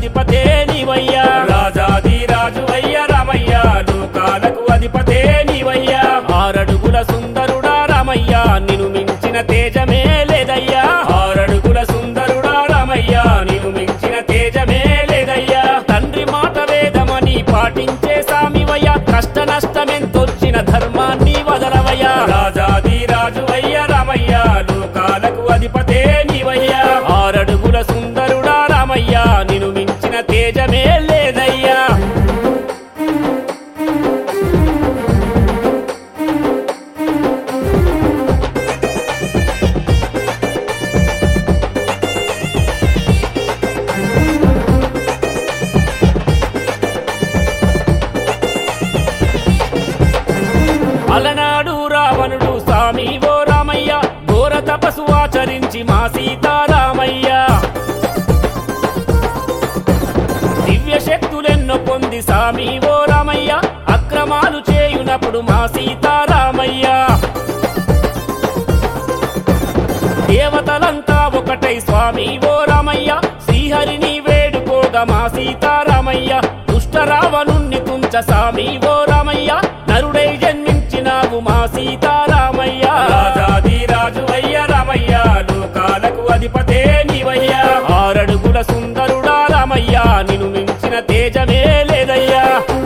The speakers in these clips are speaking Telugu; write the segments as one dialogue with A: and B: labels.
A: అధిపతే నీవయ్యా రాజాది రాజు అయ్య రామయ్య లోకాలకు అధిపతే నీవయ్యా ఆరడుగుల సుందరుడా రామయ్య నిన్ను మించిన తేజమే లేదయ్యా ఆరడుగుల సుందరుడా రామయ్య నిన్ను మించిన తేజమే లేదయ్యా తండ్రి మాట వేదమని పాటించే సామివయ్య కష్ట నష్టమెంతొచ్చిన ధర్మాన్ని వదలవయ్యా రాజాది రాజు అయ్య రామయ్య లోకాలకు అధిపతే నీవయ్యా ఆరడుగుల సుందరుడా రామయ్య నిన్ను మించిన తేజమే లేదయ్యా అలనాడు రావణుడు స్వామి ఓ రామయ్య ఘోర తపస్సు ఆచరించి మా సీతారామయ్య దివ్య శక్తులెన్నో పొంది స్వామి ఓ రామయ్య అక్రమాలు చేయునప్పుడు మా సీతారామయ్య దేవతలంతా ఒకటై స్వామి ఓ రామయ్య శ్రీహరిని వేడుకోగా మా సీతారామయ్య దుష్ట రావణుణ్ణి తుంచ స్వామి ఓ రామయ్య నరుడై జన్మించినావు మా సీతారామయ్య రాజాది రాజు అయ్య రామయ్య లోకాలకు అధిపతే నీవయ్యా ఆరడుగుల సుందరుడా రామయ్య నిన్ను మించిన తేజమే లేదయ్యా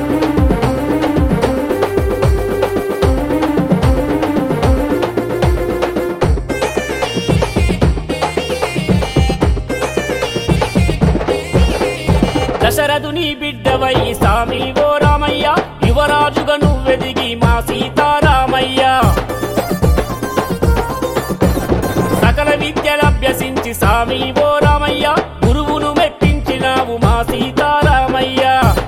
A: దశరథుని బిడ్డవై సామి ఓ రామయ్య యువరాజుగా నువ్వెదిగి మా సీతారామయ్య సకల విద్యలభ్యసించి సామి ఓ రామయ్య గురువును మెప్పించినావు మా సీతారామయ్య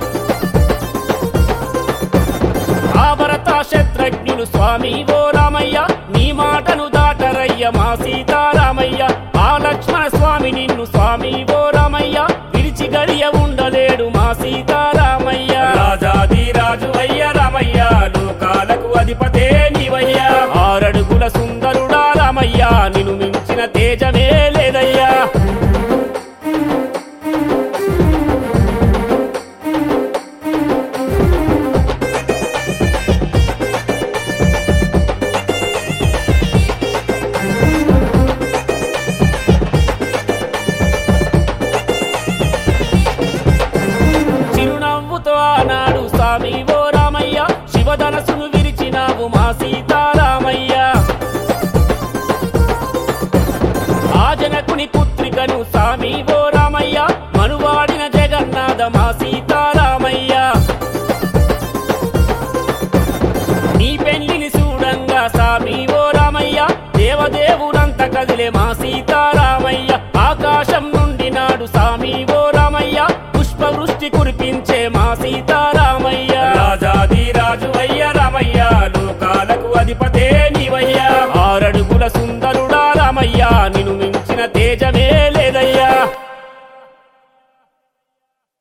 A: భారత శత్రుఘ్నులు స్వామి ఓ రామయ్య నీ మాటను దాటరయ్య మా సీతారామయ్య ఆ లక్ష్మణ స్వామి నిన్ను స్వామి ఓ రామయ్య విడిచి గడియ ఉండలేడు మా సీతారామయ్య రాజాది రాజు అయ్య రామయ్య లోకాలకు అధిపతే నీవయ్యా ఆరడుగుల సుందరుడా రామయ్య నిన్ను మించిన తేజమే లేదయ్యా చిరునవ్వుతో ఆనాడు స్వామి ఓ రామయ్య శివధనసును విరిచినావు మా సీతారామయ్య ఆ జనకుని పుత్రికను స్వామి ఓ రామయ్య మనువాడిన జగన్నాథ మా సీతారామయ్య నీ పెళ్లిని చూడంగా స్వామి ఓ రామయ్య దేవదేవులంత కదిలే మా సీతారామయ్య ఆకాశం నుండి నాడు స్వామి ఓ రామయ్య పుష్పవృష్టి కురిపించే మా సీతారామయ్య రాజాది రాజు అయ్య రామయ్య లోకాలకు అధిపతే నీవయ్యా ఆరడుగుల సుందరుడా రామయ్య నిన్ను మించిన తేజమే